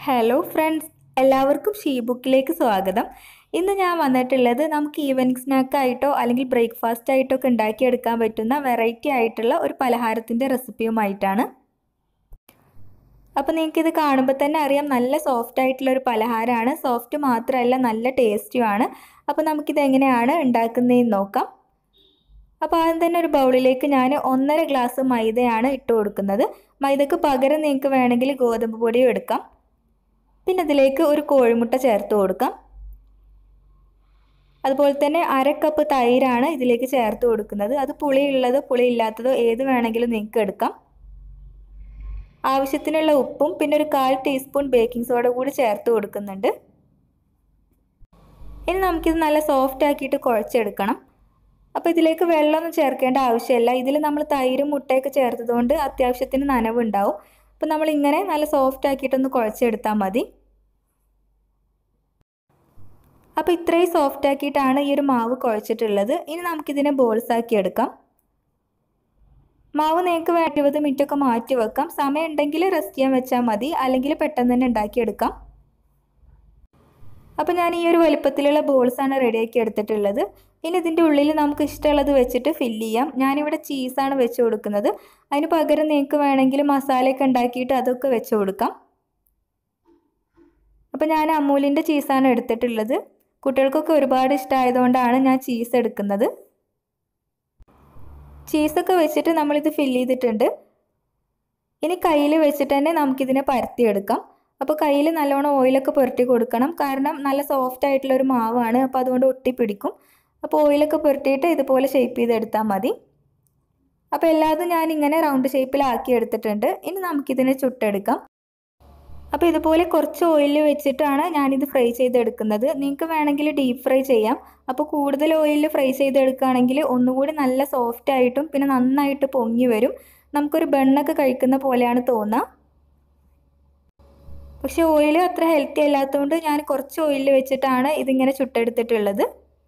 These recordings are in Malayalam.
ഹലോ ഫ്രണ്ട്സ് എല്ലാവർക്കും ഷീ ബുക്കിലേക്ക് സ്വാഗതം ഇന്ന് ഞാൻ വന്നിട്ടുള്ളത് നമുക്ക് ഈവനിങ് സ്നാക്കായിട്ടോ അല്ലെങ്കിൽ ബ്രേക്ക്ഫാസ്റ്റ് ആയിട്ടോ ഒക്കെ ഉണ്ടാക്കിയെടുക്കാൻ പറ്റുന്ന വെറൈറ്റി ആയിട്ടുള്ള ഒരു പലഹാരത്തിൻ്റെ റെസിപ്പിയുമായിട്ടാണ് അപ്പോൾ നിങ്ങൾക്കിത് കാണുമ്പോൾ തന്നെ അറിയാം നല്ല സോഫ്റ്റ് ആയിട്ടുള്ള ഒരു പലഹാരമാണ് സോഫ്റ്റ് മാത്രമല്ല നല്ല ടേസ്റ്റിയുമാണ് അപ്പോൾ നമുക്കിത് എങ്ങനെയാണ് ഉണ്ടാക്കുന്നതെന്ന് നോക്കാം അപ്പോൾ ആദ്യം തന്നെ ഒരു ബൗളിലേക്ക് ഞാൻ ഒന്നര ഗ്ലാസ് മൈദയാണ് ഇട്ട് കൊടുക്കുന്നത് മൈദക്ക് പകരം നിങ്ങൾക്ക് വേണമെങ്കിൽ ഗോതമ്പ് പൊടിയും എടുക്കാം പിന്നെ ഇതിലേക്ക് ഒരു കോഴിമുട്ട ചേർത്ത് കൊടുക്കാം അതുപോലെ തന്നെ അര കപ്പ് തൈരാണ് ഇതിലേക്ക് ചേർത്ത് കൊടുക്കുന്നത് അത് പുളിയുള്ളതോ പുളിയില്ലാത്തതോ ഏത് വേണമെങ്കിലും നിങ്ങൾക്ക് എടുക്കാം ആവശ്യത്തിനുള്ള ഉപ്പും പിന്നെ ഒരു കാൽ ടീസ്പൂൺ ബേക്കിംഗ് സോഡ കൂടി ചേർത്ത് കൊടുക്കുന്നുണ്ട് ഇനി നമുക്കിത് നല്ല സോഫ്റ്റ് ആക്കിയിട്ട് കുഴച്ചെടുക്കണം അപ്പോൾ ഇതിലേക്ക് വെള്ളമൊന്നും ചേർക്കേണ്ട ആവശ്യമില്ല ഇതിൽ നമ്മൾ തൈരും മുട്ടയൊക്കെ ചേർത്തതുകൊണ്ട് അത്യാവശ്യത്തിന് നനവുണ്ടാവും അപ്പോൾ നമ്മൾ ഇങ്ങനെ നല്ല സോഫ്റ്റ് ആക്കിയിട്ടൊന്ന് കുഴച്ചെടുത്താൽ മതി അപ്പോൾ ഇത്രയും സോഫ്റ്റ് ആക്കിയിട്ടാണ് ഈ ഒരു മാവ് കുഴച്ചിട്ടുള്ളത് ഇനി നമുക്കിതിനെ ബോൾസ് ആക്കി എടുക്കാം മാവ് നിങ്ങൾക്ക് വേണ്ട ഇരുപത് മിനിറ്റ് ഒക്കെ മാറ്റി വെക്കാം സമയം ഉണ്ടെങ്കിൽ റെസ്റ്റ് ചെയ്യാൻ വെച്ചാൽ മതി അല്ലെങ്കിൽ പെട്ടെന്ന് തന്നെ ഉണ്ടാക്കിയെടുക്കാം അപ്പോൾ ഞാൻ ഈ ഒരു വലുപ്പത്തിലുള്ള ബോൾസാണ് റെഡിയാക്കി എടുത്തിട്ടുള്ളത് ഇനി ഇതിൻ്റെ ഉള്ളിൽ നമുക്ക് ഇഷ്ടമുള്ളത് വെച്ചിട്ട് ഫില്ല് ചെയ്യാം ഞാനിവിടെ ചീസാണ് വെച്ച് കൊടുക്കുന്നത് അതിന് പകരം നിങ്ങൾക്ക് വേണമെങ്കിൽ മസാലയൊക്കെ ഉണ്ടാക്കിയിട്ട് അതൊക്കെ വെച്ച് കൊടുക്കാം അപ്പോൾ ഞാൻ അമൂലിൻ്റെ ചീസാണ് എടുത്തിട്ടുള്ളത് കുട്ടികൾക്കൊക്കെ ഒരുപാട് ഇഷ്ടമായതുകൊണ്ടാണ് ഞാൻ ചീസ് എടുക്കുന്നത് ചീസൊക്കെ വെച്ചിട്ട് നമ്മളിത് ഫില്ല് ചെയ്തിട്ടുണ്ട് ഇനി കയ്യിൽ വെച്ചിട്ട് തന്നെ നമുക്കിതിനെ പരത്തിയെടുക്കാം അപ്പോൾ കയ്യിൽ നല്ലോണം ഓയിലൊക്കെ പുരട്ടി കൊടുക്കണം കാരണം നല്ല സോഫ്റ്റ് ആയിട്ടുള്ള ഒരു മാവാണ് അപ്പോൾ അതുകൊണ്ട് ഒട്ടിപ്പിടിക്കും അപ്പോൾ ഓയിലൊക്കെ പുരട്ടിയിട്ട് ഇതുപോലെ ഷേപ്പ് ചെയ്തെടുത്താൽ മതി അപ്പോൾ എല്ലാതും ഞാൻ ഇങ്ങനെ റൗണ്ട് ഷേപ്പിലാക്കി എടുത്തിട്ടുണ്ട് ഇനി നമുക്കിതിനെ ചുട്ടെടുക്കാം അപ്പോൾ ഇതുപോലെ കുറച്ച് ഓയിൽ വെച്ചിട്ടാണ് ഞാനിത് ഫ്രൈ ചെയ്തെടുക്കുന്നത് നിങ്ങൾക്ക് വേണമെങ്കിൽ ഡീപ്പ് ഫ്രൈ ചെയ്യാം അപ്പോൾ കൂടുതൽ ഓയിലിൽ ഫ്രൈ ചെയ്തെടുക്കുകയാണെങ്കിൽ ഒന്നുകൂടി നല്ല സോഫ്റ്റ് ആയിട്ടും പിന്നെ നന്നായിട്ട് പൊങ്ങി വരും നമുക്കൊരു ബണ്ണൊക്കെ കഴിക്കുന്ന പോലെയാണ് തോന്നുക പക്ഷെ ഓയിൽ അത്ര ഹെൽത്തി അല്ലാത്തതുകൊണ്ട് ഞാൻ കുറച്ച് ഓയിലിൽ വെച്ചിട്ടാണ് ഇതിങ്ങനെ ചുട്ടെടുത്തിട്ടുള്ളത്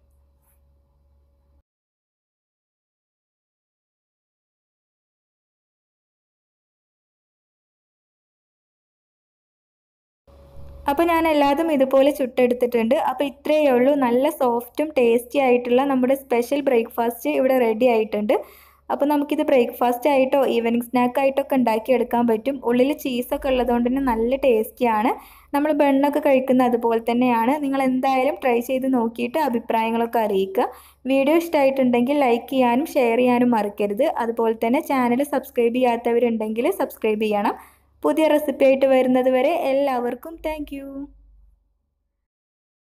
അപ്പോൾ ഞാൻ എല്ലാതും ഇതുപോലെ ചുട്ടെടുത്തിട്ടുണ്ട് അപ്പോൾ ഇത്രയേ ഉള്ളൂ നല്ല സോഫ്റ്റും ടേസ്റ്റി ആയിട്ടുള്ള നമ്മുടെ സ്പെഷ്യൽ ബ്രേക്ക്ഫാസ്റ്റ് ഇവിടെ റെഡി ആയിട്ടുണ്ട് അപ്പോൾ നമുക്കിത് ബ്രേക്ക്ഫാസ്റ്റ് ആയിട്ടോ ഈവനിങ് സ്നാക്ക് ആയിട്ടോ ഒക്കെ ഉണ്ടാക്കിയെടുക്കാൻ പറ്റും ഉള്ളിൽ ചീസൊക്കെ ഉള്ളതുകൊണ്ട് തന്നെ നല്ല ടേസ്റ്റിയാണ് നമ്മൾ ബണ്ണൊക്കെ കഴിക്കുന്ന അതുപോലെ തന്നെയാണ് നിങ്ങൾ എന്തായാലും ട്രൈ ചെയ്ത് നോക്കിയിട്ട് അഭിപ്രായങ്ങളൊക്കെ അറിയിക്കുക വീഡിയോ ഇഷ്ടമായിട്ടുണ്ടെങ്കിൽ ലൈക്ക് ചെയ്യാനും ഷെയർ ചെയ്യാനും മറക്കരുത് അതുപോലെ തന്നെ ചാനൽ സബ്സ്ക്രൈബ് ചെയ്യാത്തവരുണ്ടെങ്കിൽ സബ്സ്ക്രൈബ് ചെയ്യണം പുതിയ റെസിപ്പി ആയിട്ട് വരുന്നത് വരെ എല്ലാവർക്കും താങ്ക്